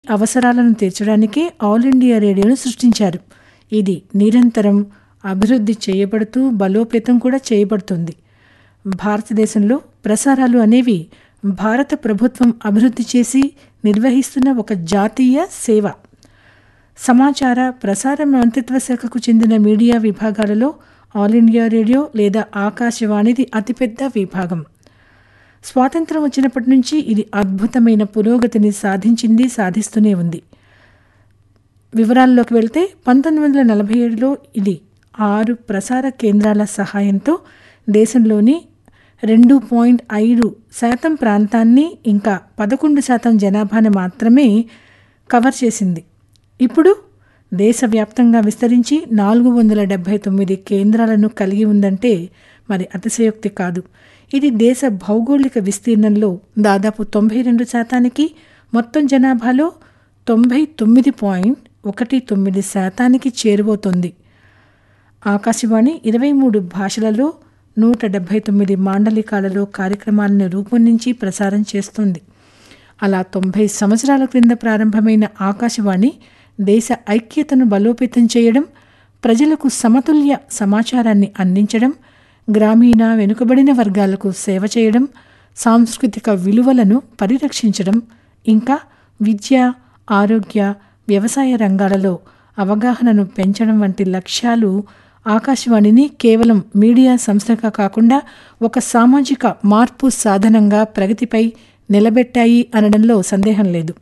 అవసరాలను తీర్చడానికే all India రేడియోను సృష్టించారు ఇది నిరంతరం అభివృద్ధి చేయబడుతూ బలోపేతం కూడా చేయబడుతుంది భారతదేశంలో ప్రసారాలు అనేవి భారత ప్రభుత్వం అభివృద్ధి చేసి నిర్వహిస్తున్న ఒక జాతీయ సేవ సమాచార ప్రసార మంత్రిత్వ శాఖకు చెందిన మీడియా విభాగాలలో ఆల్ ఇండియా రేడియో లేదా ఆకాశవాణిది అతిపెద్ద విభాగం స్వాతంత్రం వచ్చినప్పటి నుంచి ఇది అద్భుతమైన పురోగతిని సాధించింది సాధిస్తూనే ఉంది వివరాల్లోకి వెళ్తే పంతొమ్మిది వందల నలభై ఏడులో ఇది ఆరు ప్రసార కేంద్రాల సహాయంతో దేశంలోని రెండు పాయింట్ ఐదు శాతం ప్రాంతాన్ని ఇంకా పదకొండు శాతం జనాభాని మాత్రమే కవర్ చేసింది ఇప్పుడు దేశవ్యాప్తంగా విస్తరించి నాలుగు వందల డెబ్భై తొమ్మిది కేంద్రాలను కలిగి ఉందంటే మరి అతిశయోక్తి కాదు ఇది దేశ భౌగోళిక విస్తీర్ణంలో దాదాపు తొంభై రెండు శాతానికి మొత్తం జనాభాలో తొంభై తొమ్మిది పాయింట్ ఒకటి తొమ్మిది శాతానికి చేరువవుతోంది ఆకాశవాణి ఇరవై మూడు భాషలలో నూట డెబ్భై తొమ్మిది మాండలికాలలో కార్యక్రమాలను రూపొందించి ప్రసారం చేస్తుంది అలా తొంభై సంవత్సరాల క్రింద ప్రారంభమైన ఆకాశవాణి దేశ ఐక్యతను బలోపేతం చేయడం ప్రజలకు సమతుల్య సమాచారాన్ని అందించడం గ్రామీణ వెనుకబడిన వర్గాలకు సేవ చేయడం సాంస్కృతిక విలువలను పరిరక్షించడం ఇంకా విద్య ఆరోగ్య వ్యవసాయ రంగాలలో అవగాహనను పెంచడం వంటి లక్ష్యాలు ఆకాశవాణిని కేవలం మీడియా సంస్థగా కాకుండా ఒక సామాజిక మార్పు సాధనంగా ప్రగతిపై నిలబెట్టాయి అనడంలో సందేహం లేదు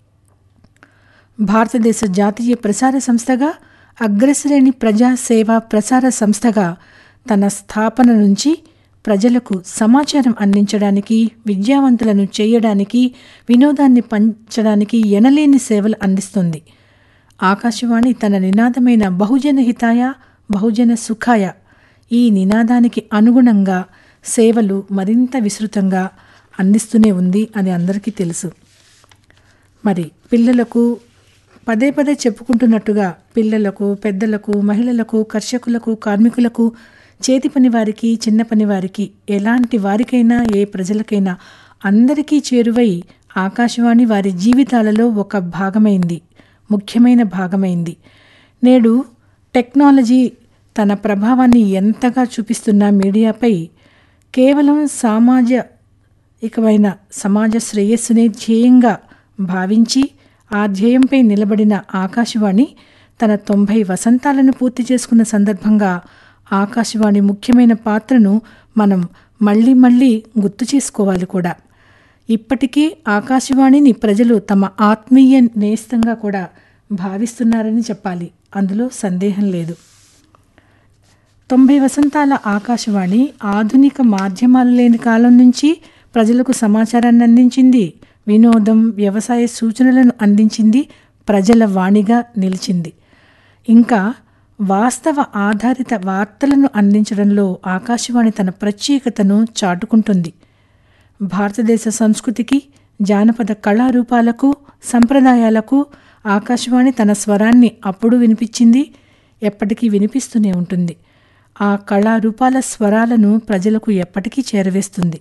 భారతదేశ జాతీయ ప్రసార సంస్థగా అగ్రశ్రేణి ప్రజా సేవా ప్రసార సంస్థగా తన స్థాపన నుంచి ప్రజలకు సమాచారం అందించడానికి విద్యావంతులను చేయడానికి వినోదాన్ని పంచడానికి ఎనలేని సేవలు అందిస్తుంది ఆకాశవాణి తన నినాదమైన బహుజన హితాయ బహుజన సుఖాయ ఈ నినాదానికి అనుగుణంగా సేవలు మరింత విస్తృతంగా అందిస్తూనే ఉంది అని అందరికీ తెలుసు మరి పిల్లలకు పదే పదే చెప్పుకుంటున్నట్టుగా పిల్లలకు పెద్దలకు మహిళలకు కర్షకులకు కార్మికులకు చేతి పని వారికి చిన్న పని వారికి ఎలాంటి వారికైనా ఏ ప్రజలకైనా అందరికీ చేరువై ఆకాశవాణి వారి జీవితాలలో ఒక భాగమైంది ముఖ్యమైన భాగమైంది నేడు టెక్నాలజీ తన ప్రభావాన్ని ఎంతగా చూపిస్తున్న మీడియాపై కేవలం సామాజికమైన సమాజ శ్రేయస్సునే ధ్యేయంగా భావించి ఆ ధ్యేయంపై నిలబడిన ఆకాశవాణి తన తొంభై వసంతాలను పూర్తి చేసుకున్న సందర్భంగా ఆకాశవాణి ముఖ్యమైన పాత్రను మనం మళ్ళీ మళ్ళీ గుర్తు చేసుకోవాలి కూడా ఇప్పటికీ ఆకాశవాణిని ప్రజలు తమ ఆత్మీయ నేస్తంగా కూడా భావిస్తున్నారని చెప్పాలి అందులో సందేహం లేదు తొంభై వసంతాల ఆకాశవాణి ఆధునిక మాధ్యమాలు లేని కాలం నుంచి ప్రజలకు సమాచారాన్ని అందించింది వినోదం వ్యవసాయ సూచనలను అందించింది ప్రజల వాణిగా నిలిచింది ఇంకా వాస్తవ ఆధారిత వార్తలను అందించడంలో ఆకాశవాణి తన ప్రత్యేకతను చాటుకుంటుంది భారతదేశ సంస్కృతికి జానపద కళారూపాలకు సంప్రదాయాలకు ఆకాశవాణి తన స్వరాన్ని అప్పుడు వినిపించింది ఎప్పటికీ వినిపిస్తూనే ఉంటుంది ఆ కళారూపాల స్వరాలను ప్రజలకు ఎప్పటికీ చేరవేస్తుంది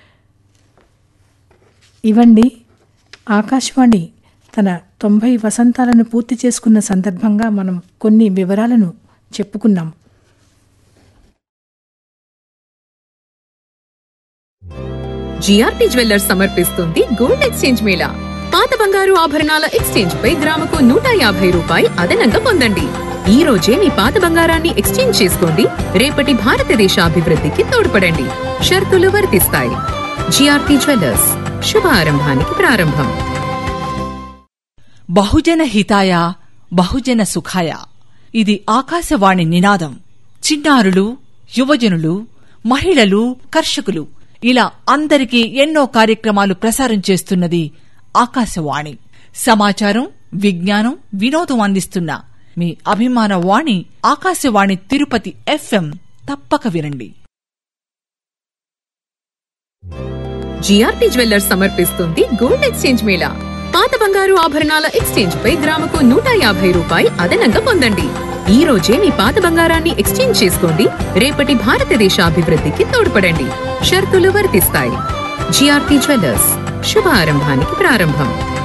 ఇవండి ఆకాశవాణి తన తొంభై వసంతాలను పూర్తి చేసుకున్న సందర్భంగా మనం కొన్ని వివరాలను చెప్పుకున్నాం జిఆర్పి జ్యువెల్లర్స్ సమర్పిస్తుంది గోల్డ్ ఎక్స్చేంజ్ మేళా పాత బంగారు ఆభరణాల ఎక్స్చేంజ్ పై గ్రాముకు నూట యాభై రూపాయి అదనంగా పొందండి ఈ రోజే మీ పాత బంగారాన్ని ఎక్స్చేంజ్ చేసుకోండి రేపటి భారతదేశ అభివృద్ధికి తోడ్పడండి షరతులు వర్తిస్తాయి జిఆర్పి జ్యువెల్లర్స్ శుభారంభానికి ప్రారంభం బహుజన హితాయ బహుజన సుఖాయ ఇది ఆకాశవాణి నినాదం చిన్నారులు యువజనులు మహిళలు కర్షకులు ఇలా అందరికీ ఎన్నో కార్యక్రమాలు ప్రసారం చేస్తున్నది ఆకాశవాణి సమాచారం విజ్ఞానం వినోదం అందిస్తున్న మీ అభిమాన వాణి ఆకాశవాణి తిరుపతి ఎఫ్ఎం తప్పక వినండి జిఆర్పి జ్యువెల్లర్స్ సమర్పిస్తుంది గోల్డ్ ఎక్స్చేంజ్ మేళా పాత బంగారు ఆభరణాల ఎక్స్చేంజ్ పై గ్రాముకు నూట యాభై రూపాయి అదనంగా పొందండి ఈ రోజే మీ పాత బంగారాన్ని ఎక్స్చేంజ్ చేసుకోండి రేపటి భారతదేశ అభివృద్ధికి తోడ్పడండి షరతులు వర్తిస్తాయి జిఆర్పి జ్యువెల్లర్స్ శుభారంభానికి ప్రారంభం